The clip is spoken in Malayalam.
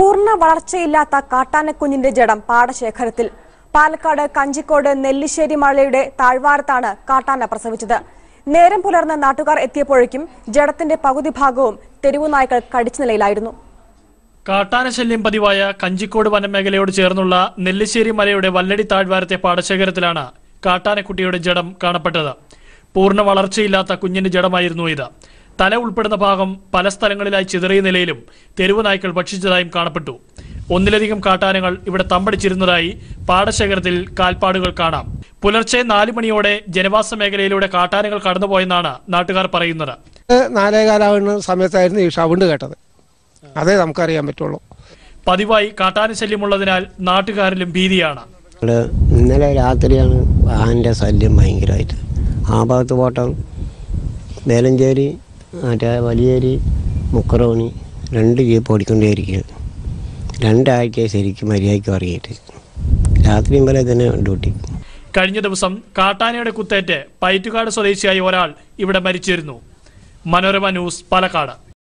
പൂർണ്ണ വളർച്ചയില്ലാത്ത കാട്ടാനക്കുഞ്ഞിന്റെ ജഡം പാടശേഖരത്തിൽ പാലക്കാട് കഞ്ചിക്കോട് നെല്ലിശ്ശേരി മലയുടെ താഴ്വാരത്താണ് കാട്ടാന പ്രസവിച്ചത് നേരം പുലർന്ന് നാട്ടുകാർ എത്തിയപ്പോഴേക്കും ജഡത്തിന്റെ പകുതി ഭാഗവും തെരുവുനായ്ക്കൾ കടിച്ച നിലയിലായിരുന്നു കാട്ടാന ശല്യം പതിവായ കഞ്ചിക്കോട് വനമേഖലയോട് ചേർന്നുള്ള നെല്ലിശ്ശേരി മലയുടെ വല്ലടി താഴ്വാരത്തെ പാടശേഖരത്തിലാണ് കാട്ടാനക്കുട്ടിയുടെ ജഡം കാണപ്പെട്ടത് പൂർണ്ണ വളർച്ചയില്ലാത്ത കുഞ്ഞിന്റെ ജഡമായിരുന്നു ഇത് തല ഉൾപ്പെടുന്ന ഭാഗം പല സ്ഥലങ്ങളിലായി ചിതറിയ നിലയിലും തെരുവ് നായ്ക്കൾ ഭക്ഷിച്ചതായും കാണപ്പെട്ടു ഒന്നിലധികം കാട്ടാനകൾ ഇവിടെ തമ്പടിച്ചിരുന്നതായി പാടശേഖരത്തിൽ കാൽപ്പാടുകൾ കാണാം പുലർച്ചെ നാലു മണിയോടെ ജനവാസ മേഖലയിലൂടെ കാട്ടാനകൾ കടന്നുപോയെന്നാണ് നാട്ടുകാർ പറയുന്നത് നാലേകാലാവുന്ന സമയത്തായിരുന്നു ഈ സൗണ്ട് കേട്ടത് അതേ നമുക്കറിയാൻ പറ്റുള്ളൂ പതിവായി കാട്ടാന ശല്യമുള്ളതിനാൽ നാട്ടുകാരിലും ഭീതിയാണ് ഇവിടെ ഇന്നലെ രാത്രിയാണ് വാഹൻ്റെ ശല്യം ഭയങ്കരമായിട്ട് ആ ഭാഗത്ത് പോട്ടം വേലഞ്ചേരി മറ്റേ വലിയേരി മുക്കറോണി രണ്ട് ജീപ്പ് ഓടിക്കൊണ്ടേയിരിക്കുക രണ്ടാഴ്ച ശരിക്കും മര്യാദയ്ക്ക് ഇറങ്ങിയിട്ട് രാത്രിയും പോലെ തന്നെ ഡ്യൂട്ടി കഴിഞ്ഞ ദിവസം കാട്ടാനയുടെ കുത്തേറ്റ് പൈറ്റുകാട് സ്വദേശിയായ ഒരാൾ ഇവിടെ മരിച്ചിരുന്നു മനോരമ ന്യൂസ് പാലക്കാട്